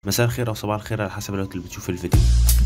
مساء الخير او صباح الخير على حسب الوقت اللي بتشوف الفيديو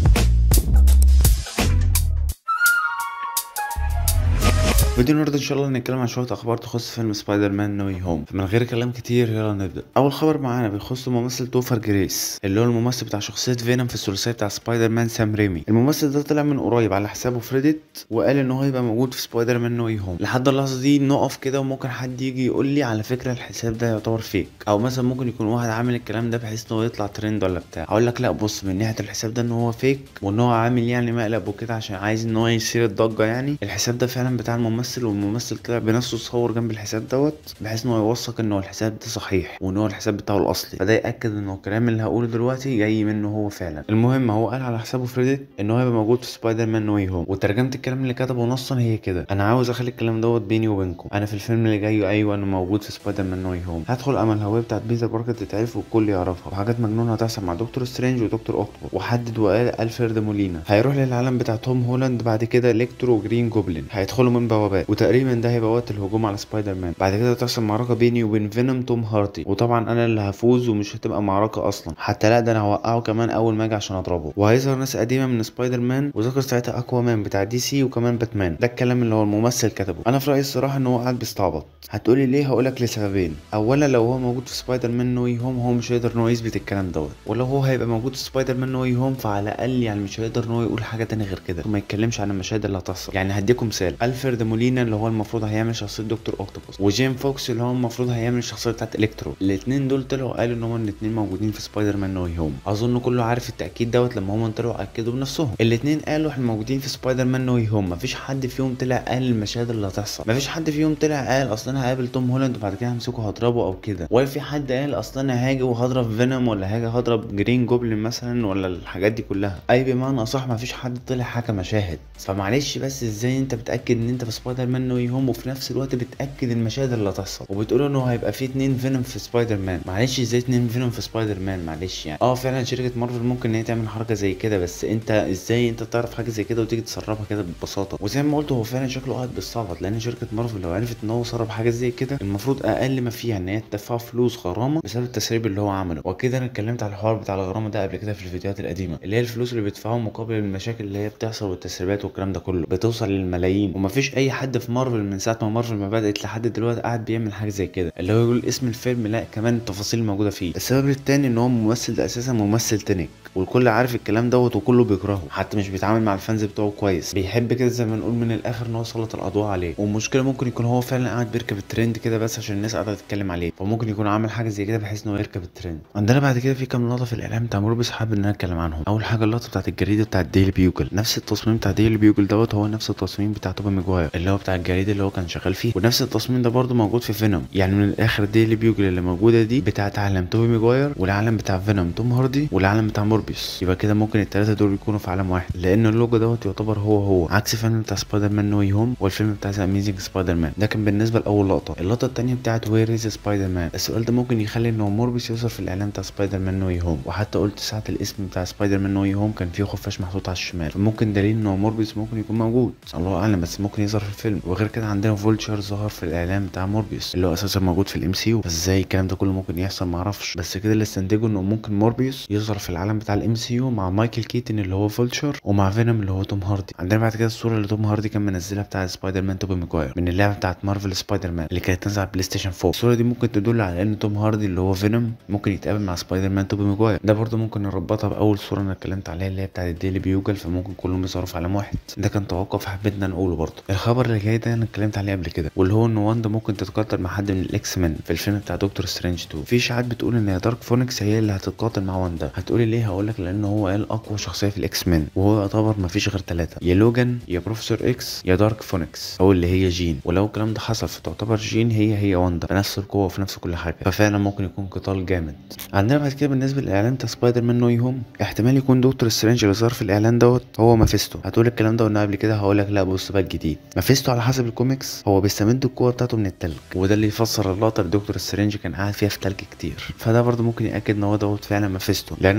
فيديو النهارده ان شاء الله هنتكلم عن شويه اخبار تخص فيلم سبايدر مان نو واي هوم فمن غير كلام كتير يلا نبدا اول خبر معانا بيخص الممثل توفر جريس اللي هو الممثل بتاع شخصيه فينوم في الثلاثيه بتاع سبايدر مان سام ريمي الممثل ده طلع من قريب على حسابه في ريديت وقال ان هو هيبقى موجود في سبايدر مان نو واي هوم لحد اللحظه دي نقف كده وممكن حد يجي يقول لي على فكره الحساب ده يعتبر فيك او مثلا ممكن يكون واحد عامل الكلام ده بحيث ان هو يطلع ترند ولا بتاع اقول لك لا بص من ناحيه الحساب ده ان هو فيك وان هو عامل يعني مقلب وكده عشان عايز ان هو يثير الضجه يعني الحساب ده فعلا بتاع الممثل والممثل طلع بنفسه صور جنب الحساب دوت بحيث ان هو يوثق ان هو الحساب ده صحيح وان هو الحساب بتاعه الاصلي فده ياكد ان الكلام اللي هقوله دلوقتي جاي منه هو فعلا المهم هو قال على حسابه في ريديت ان هو هيبقى موجود في سبايدر مان نو هوم وترجمه الكلام اللي كتبه نصا هي كده انا عاوز اخلي الكلام دوت بيني وبينكم انا في الفيلم اللي جاي ايوه انا موجود في سبايدر مان نو هوم هدخل امل الهويه بتاعت بيتر باركر تتعرف والكل يعرفها وحاجات مجنونه هتحصل مع دكتور سترينج ودكتور اوكتوبوس وحدد وقال الفريد مولينا هيروح للعالم بتاع توم هولاند بعد كده الكترو وجرين جوبلين هيدخلوا من بوابات وتقريبا ده هيبقى وقت الهجوم على سبايدر مان بعد كده تحصل معركه بيني وبين فينوم توم هارتي وطبعا انا اللي هفوز ومش هتبقى معركه اصلا حتى لا ده انا هوقعه كمان اول ما اجي عشان اضربه وهيظهر ناس قديمه من سبايدر مان وذكر ساعتها اكوا مان بتاع دي سي وكمان باتمان ده الكلام اللي هو الممثل كتبه انا في رايي الصراحه ان هو قاعد بيستعبط هتقولي ليه هقولك لسببين اولا لو هو موجود في سبايدر مان نو هوم هو مش هيقدر ان هو يثبت الكلام دوت ولو هو هيبقى موجود في سبايدر مان نو هوم فعلى الاقل يعني مش هيقدر ان هو يقول حاجه تانية غير كده وما يتكلمش عن المشاهد اللي هتحصل يعني هديكم مثال الفريد مولينا اللي هو المفروض هيعمل شخصيه دكتور اوكتوبوس وجيم فوكس اللي هو المفروض هيعمل الشخصيه بتاعت الكترو الاثنين دول طلعوا قالوا ان هما الاثنين موجودين في سبايدر مان نو هوم اظن كله عارف التاكيد دوت لما هما طلعوا اكدوا بنفسهم الاثنين قالوا احنا موجودين في سبايدر مان نو هوم مفيش حد فيهم طلع قال المشاهد اللي هتحصل مفيش حد فيهم طلع قال اصلا انا هقابل توم هولاند وبعد كده همسكه هضربه او كده ولا في حد قال اصلا انا هاجي وهضرب فينوم ولا هاجي هضرب جرين جوبلin مثلا ولا الحاجات دي كلها اي بمعنى اصح مفيش حد طلع حكى مشاهد فمعلش بس ازاي انت بتاكد ان انت في سبايدر مان نو هوم وفي نفس الوقت بتاكد المشاهد اللي هتحصل وبتقول انه هيبقى في اتنين فينوم في سبايدر مان معلش ازاي اتنين فينوم في سبايدر مان معلش يعني اه فعلا شركه مارفل ممكن ان هي تعمل حركه زي كده بس انت ازاي انت تعرف حاجه زي كده وتيجي تسربها كده ببساطه وزي ما قلت هو فعلا شكله قاعد بيستعبط لان شركه مارفل لو عرفت ان هو سرب حاجه زي كده المفروض اقل ما فيها ان هي تدفع فلوس غرامه بسبب التسريب اللي هو عمله وكده انا اتكلمت على الحوار بتاع الغرامه ده قبل كده في الفيديوهات القديمه اللي هي الفلوس اللي بيدفعوها مقابل المشاكل اللي هي بتحصل والتسريبات والكلام ده كله بتوصل للملايين ومفيش اي حد في مارفل من ساعه ما مارفل ما بدات لحد دلوقتي قاعد بيعمل حاجه زي كده اللي هو يقول اسم الفيلم لا كمان التفاصيل الموجوده فيه السبب التاني ان هو الممثل ده اساسا ممثل تنك والكل عارف الكلام دوت وكله بيكرهه حتى مش بيتعامل مع الفانز بتوعه كويس بيحب كده زي ما نقول من الاخر ان هو سلط الاضواء عليه والمشكله ممكن يكون هو فعلا قاعد بيركب الترند كده بس عشان الناس قاعده تتكلم عليه فممكن يكون عامل حاجه زي كده بحيث ان هو يركب الترند عندنا بعد كده في كام لقطه في الاعلام بتاع موربس حابب ان انا اتكلم عنهم اول حاجه اللقطه بتاعت الجريده بتاعت ديلي بيوجل نفس التصميم بتاع ديلي بيوجل دوت هو نفس التصميم بتاع توبي ماجواير اللي هو بتاع الجريده اللي هو كان شغال فيه ونفس التصميم ده برده موجود في فينوم يعني من الاخر ديلي بيوجل اللي موجوده دي بتاعت عالم توبي ماجواير والعالم بتاع فينوم توم هاردي والعالم بتاع موربيوس يبقى كده ممكن الثلاثه دول يكونوا في عالم واحد لان اللوجو دوت يعتبر هو هو عكس فيلم بتاع سبايدر مان نو هوم والفيلم بتاع ذا اميزنج سبايدر مان ده كان بالنسبه لاول لقطه اللقطه الثانيه بتاعت وير از سبايدر مان السؤال ده ممكن يخلي ان هو موربيوس يظهر في الاعلان بتاع سبايدر مان نو هوم وحتى قلت ساعه الاسم بتاع سبايدر مان نو هوم كان فيه خفاش محطوط على الشمال فممكن دليل ان هو موربيوس ممكن يكون موجود الله اعلم بس ممكن يظهر في الفيلم وغير كده عندنا فولتشر ظهر في الاعلان بتاع موربيوس اللي هو اساسا موجود في الام سي يو بس ازاي الكلام ده كله ممكن يحصل معرفش بس كده اللي استنتجه انه ممكن موربيوس يظهر في العالم بتاع الام سي يو مع مايكل كيتن اللي هو فولتشر ومع فينوم اللي هو توم هاردي عندنا بعد كده الصوره اللي توم هاردي كان منزلها بتاع سبايدر مان توبي ماجواير من اللعبه بتاعت مارفل سبايدر مان اللي كانت نازله على بلاي ستيشن 4 الصوره دي ممكن تدل على ان توم هاردي اللي هو فينوم ممكن يتقابل مع سبايدر مان توبي ماجواير ده برده ممكن نربطها باول صوره انا اتكلمت عليها اللي هي بتاعت الديلي بيوجل فممكن كلهم يظهروا في عالم واحد ده كان توقف حبيتنا نقوله برده الخبر اللي جاي ده انا اتكلمت عليه قبل كده واللي هو ان واندا ممكن تتقاتل مع حد من الاكس مان في الفيلم بتاع دكتور سترينج 2 في اشاعات بتقول ان يا دارك فونكس هي اللي هتتقاتل مع واندا هتقولي ليه هقول لك لان هو قال اقوى شخصيه في الاكس مان وهو يعتبر ما فيش غير ثلاثه يا لوجان يا بروفيسور اكس يا دارك فونكس او اللي هي جين ولو الكلام ده حصل فتعتبر جين هي هي واندا بنفس القوه وفي نفس كل حاجه ففعلا ممكن يكون قتال جامد عندنا بعد كده بالنسبه للاعلان بتاع سبايدر مان نو هوم احتمال يكون دكتور سترينج اللي ظهر في الاعلان دوت هو مافيستو هتقول الكلام ده قلنا قبل كده هقول لك لا بص بقى الجديد مافيستو على حسب الكوميكس هو بيستمد القوه بتاعته من التلج وده اللي يفسر اللقطه اللي دكتور سترينج كان قاعد فيها في تلج كتير فده برضه ممكن ياكد ان هو دوت فعلا مافيستو لان دكتور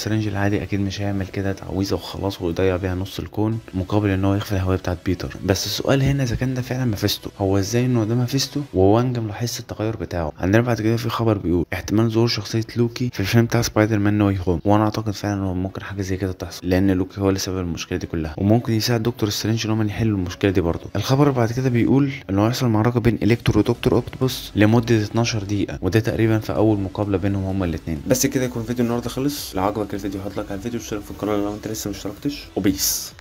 سترينج العادي اكيد مش هيعمل كده تعويذه وخلاص ويضيع بيها نص الكون مقابل ان هو يخفي الهويه بتاعت بيتر بس السؤال هنا اذا كان ده فعلا مافيستو هو ازاي انه ده مافيستو ووانج ملاحظ التغير بتاعه عندنا بعد كده في خبر بيقول احتمال ظهور شخصيه لوكي في الفيلم بتاع سبايدر مان نو هوم وانا اعتقد فعلا انه ممكن حاجه زي كده تحصل لان لوكي هو اللي سبب المشكله دي كلها وممكن يساعد دكتور سترينج ان هم يحلوا المشكله دي برضه الخبر بعد كده بيقول انه هيحصل معركه بين الكترو ودكتور اوكتوبوس لمده 12 دقيقه وده تقريبا في اول مقابله بينهم هما الاثنين بس كده يكون فيديو النهارده خلص لو عجبك الفيديو هات لايك على الفيديو واشترك في القناه لو انت لسه مشتركتش وبيس